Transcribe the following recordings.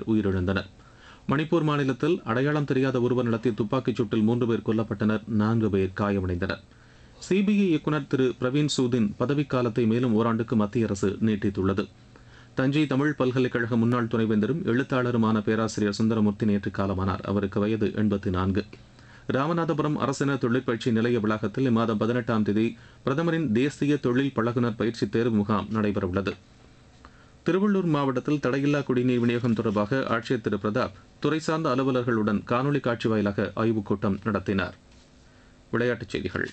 உயிரிழந்தனர் மணிப்பூர் மாநிலத்தில் அடையாளம் தெரியாத ஒருவர் நடத்திய துப்பாக்கிச் சூட்டில் மூன்று பேர் கொல்லப்பட்டனர் நான்கு பேர் காயமடைந்தனர் சிபிஐ இயக்குநர் திரு பிரவீன் சூதின் பதவிக்காலத்தை மேலும் ஓராண்டுக்கு மத்திய அரசு நீட்டித்துள்ளது தஞ்சை தமிழ் பல்கலைக்கழக முன்னாள் துணைவேந்தரும் எழுத்தாளருமான பேராசிரியர் சுந்தரமூர்த்தி நேற்று காலமானார் அவருக்கு வயது எண்பத்தி நான்கு ராமநாதபுரம் அரசினர் தொழிற்பயிற்சி நிலைய வளாகத்தில் இம்மாதம் பதினெட்டாம் தேதி பிரதமரின் தேசிய தொழில் பழகுனர் பயிற்சி தேர்வு முகாம் நடைபெறவுள்ளது திருவள்ளூர் மாவட்டத்தில் தடையில்லா குடிநீர் விநியோகம் தொடர்பாக ஆட்சியர் திரு பிரதாப் துறை சார்ந்த அலுவலர்களுடன் காணொலி காட்சி வாயிலாக ஆய்வுக் கூட்டம் நடத்தினார் விளையாட்டுச் செய்திகள்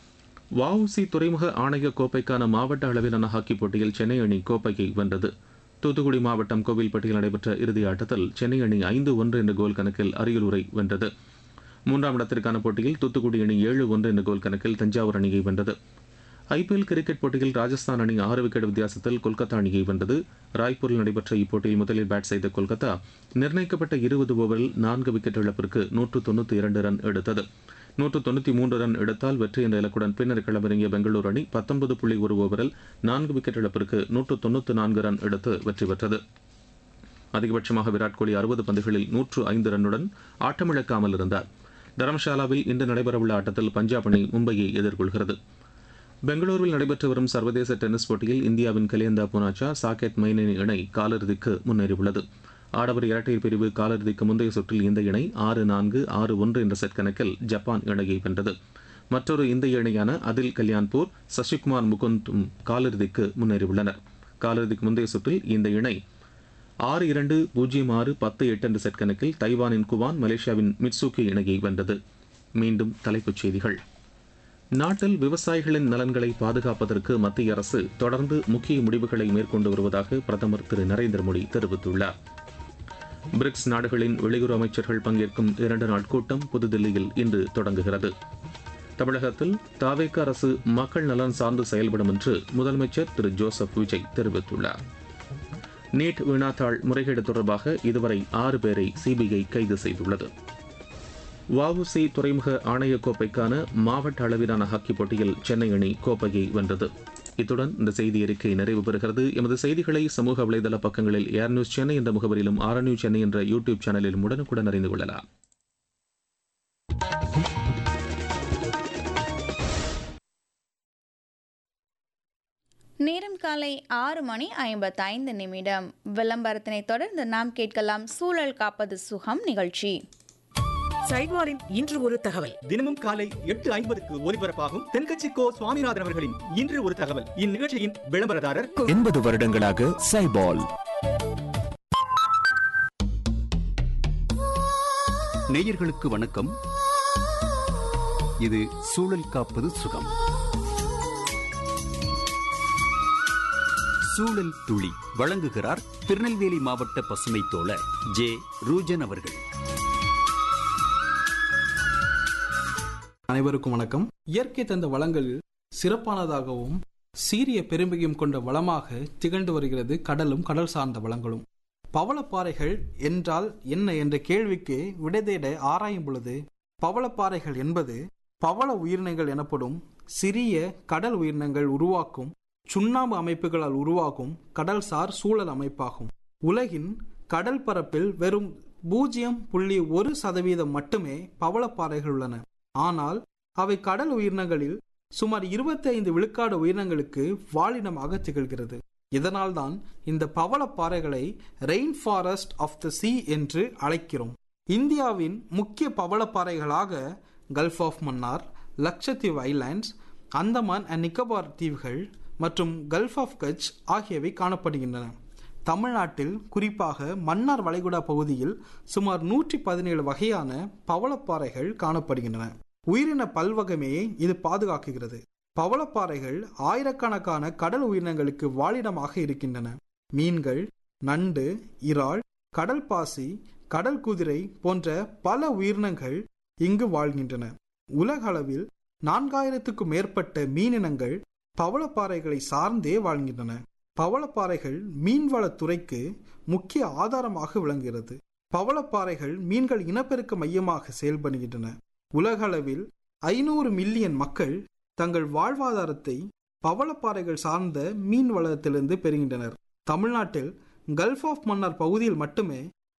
வஉசி துறைமுக ஆணைய கோப்பைக்கான மாவட்ட அளவிலான ஹாக்கி போட்டியில் சென்னை அணி கோப்பையை வென்றது தூத்துக்குடி மாவட்டம் கோவில்பட்டியில் நடைபெற்ற இறுதி ஆட்டத்தில் சென்னை அணி ஐந்து ஒன்று என்ற கோல் கணக்கில் அரியலூரை வென்றது மூன்றாம் இடத்திற்கான போட்டியில் தூத்துக்குடி அணி ஏழு ஒன்று என்ற கோல் கணக்கில் தஞ்சாவூர் அணியை வென்றது ஐபிஎல் கிரிக்கெட் போட்டியில் ராஜஸ்தான் அணி ஆறு விக்கெட் வித்தியாசத்தில் கொல்கத்தா அணியை வென்றது ராய்ப்பூரில் நடைபெற்ற இப்போட்டியில் முதலில் பேட் செய்த கொல்கத்தா நிர்ணயிக்கப்பட்ட இருபது ஓவரில் நான்கு விக்கெட் இழப்பிற்கு நூற்று தொண்ணூற்றி இரண்டு ரன் எடுத்தது நூற்று தொண்ணூற்றி மூன்று ரன் எடுத்தால் வெற்றி என்ற இலக்குடன் பின்னர் களமிறங்கிய பெங்களூரு அணி பத்தொன்பது புள்ளி ஒரு ஓவரில் நான்கு விக்கெட் இழப்பிற்கு நூற்று தொண்ணூற்று நான்கு ரன் எடுத்து வெற்றி பெற்றது அதிகபட்சமாக விராட் கோலி அறுபது பந்துகளில் நூற்று ஐந்து ரன்னுடன் ஆட்டமிழக்காமல் இருந்தார் தரம்ஷாலாவில் இன்று நடைபெறவுள்ள ஆட்டத்தில் பஞ்சாப் அணி மும்பையை எதிர்கொள்கிறது பெங்களூருவில் நடைபெற்று வரும் சர்வதேச டென்னிஸ் போட்டியில் இந்தியாவின் கலியந்தா புனாச்சா சாகேத் மைனேனி இணை காலிறுதிக்கு முன்னேறியுள்ளது ஆடவர் இரட்டையர் பிரிவு காலிறுதிக்கு முந்தைய சுற்றில் இந்த இணை ஆறு நான்கு ஆறு ஒன்று என்ற செட் கணக்கில் ஜப்பான் இணையை வென்றது மற்றொரு இந்திய இணையான அதில் கல்யாண்பூர் சசிகுமார் முகுந்தும் காலிறுதிக்கு முன்னேறியுள்ளனர் காலிறுதிக்கு முந்தைய சுற்றில் இந்த இணை ஆறு இரண்டு பூஜ்ஜியம் ஆறு பத்து எட்டு என்ற செட் கணக்கில் தைவானின் குவான் மலேசியாவின் மிட்சுகி இணையை வென்றது மீண்டும் தலைப்புச் செய்திகள் நாட்டில் விவசாயிகளின் நலன்களை பாதுகாப்பதற்கு மத்திய அரசு தொடர்ந்து முக்கிய முடிவுகளை மேற்கொண்டு வருவதாக பிரதமர் திரு நரேந்திர மோடி தெரிவித்துள்ளார் பிரிக்ஸ் நாடுகளின் வெளியுறவு அமைச்சர்கள் பங்கேற்கும் இரண்டு நாள் கூட்டம் புதுதில்லியில் இன்று தொடங்குகிறது தமிழகத்தில் தாவேக்க அரசு மக்கள் நலன் சார்ந்து செயல்படும் என்று முதலமைச்சர் திரு ஜோசப் விஜய் தெரிவித்துள்ளார் நீட் வினாத்தாள் முறைகேடு தொடர்பாக இதுவரை ஆறு பேரை சிபிஐ கைது செய்துள்ளது வஉசி துறைமுக ஆணைய கோப்பைக்கான மாவட்ட அளவிலான ஹாக்கி போட்டியில் சென்னை அணி கோப்பையை வென்றது இத்துடன் இந்த செய்தி அறிக்கை நிறைவு பெறுகிறது எமது செய்திகளை சமூக வலைதள பக்கங்களில் ஏர் நியூஸ் சென்னை என்ற முகவரியிலும் ஆர் நியூஸ் சென்னை என்ற யூடியூப் சேனலிலும் உடனுக்குடன் அறிந்து கொள்ளலாம் நேரம் காலை ஆறு மணி ஐம்பத்தைந்து நிமிடம் விளம்பரத்தினை தொடர்ந்து நாம் கேட்கலாம் சூழல் காப்பது சுகம் நிகழ்ச்சி சைட்வாரின் இன்று ஒரு தகவல் தினமும் காலை எட்டு ஐம்பதுக்கு ஒலிபரப்பாகும் தென்கட்சி கோ சுவாமிநாதன் அவர்களின் இன்று ஒரு தகவல் இந்நிகழ்ச்சியின் விளம்பரதாரர் எண்பது வருடங்களாக சைபால் நேயர்களுக்கு வணக்கம் இது சூழல் காப்பது சுகம் சூழல் துளி வழங்குகிறார் திருநெல்வேலி மாவட்ட பசுமை தோழர் ஜே ரூஜன் அவர்கள் அனைவருக்கும் வணக்கம் இயற்கை தந்த வளங்களில் சிறப்பானதாகவும் சீரிய பெருமையும் கொண்ட வளமாக திகழ்ந்து வருகிறது கடலும் கடல் சார்ந்த வளங்களும் பவளப்பாறைகள் என்றால் என்ன என்ற கேள்விக்கு விடை தேட ஆராயும் பொழுது பவளப்பாறைகள் என்பது பவள உயிரினங்கள் எனப்படும் சிறிய கடல் உயிரினங்கள் உருவாக்கும் சுண்ணாம்பு அமைப்புகளால் உருவாகும் கடல்சார் சூழல் அமைப்பாகும் உலகின் கடல் பரப்பில் வெறும் பூஜ்ஜியம் புள்ளி ஒரு சதவீதம் மட்டுமே பவளப்பாறைகள் உள்ளன ஆனால் அவை கடல் உயிரினங்களில் சுமார் 25 விழுக்காடு உயிரினங்களுக்கு வாழினமாக திகழ்கிறது இதனால்தான் இந்த பவளப்பாறைகளை rain forest of the sea என்று அழைக்கிறோம் இந்தியாவின் முக்கிய பவளப்பாறைகளாக gulf of Mannar Lakshadweep islands Andaman and Nicobar தீவுகள் மற்றும் கல்ஃப் ஆஃப் கட்ச் ஆகியவை காணப்படுகின்றன தமிழ்நாட்டில் குறிப்பாக மன்னார் வளைகுடா பகுதியில் சுமார் நூற்றி பதினேழு வகையான பவளப்பாறைகள் காணப்படுகின்றன உயிரின பல்வகமையை இது பாதுகாக்குகிறது பவளப்பாறைகள் ஆயிரக்கணக்கான கடல் உயிரினங்களுக்கு வாழிடமாக இருக்கின்றன மீன்கள் நண்டு இறால் கடல் பாசி கடல் குதிரை போன்ற பல உயிரினங்கள் இங்கு வாழ்கின்றன உலக அளவில் நான்காயிரத்துக்கும் மேற்பட்ட மீனினங்கள் பவளப்பாறைகளை சார்ந்தே வாழ்கின்றன பவளப்பாறைகள் மீன்வளத்துறைக்கு முக்கிய ஆதாரமாக விளங்குகிறது பவளப்பாறைகள் மீன்கள் இனப்பெருக்க மையமாக செயல்படுகின்றன உலக அளவில் ஐநூறு மில்லியன் மக்கள் தங்கள் வாழ்வாதாரத்தை பவளப்பாறைகள் சார்ந்த மீன் வளத்திலிருந்து பெறுகின்றனர் தமிழ்நாட்டில் கல்ஃப் ஆஃப் மன்னார் பகுதியில் மட்டுமே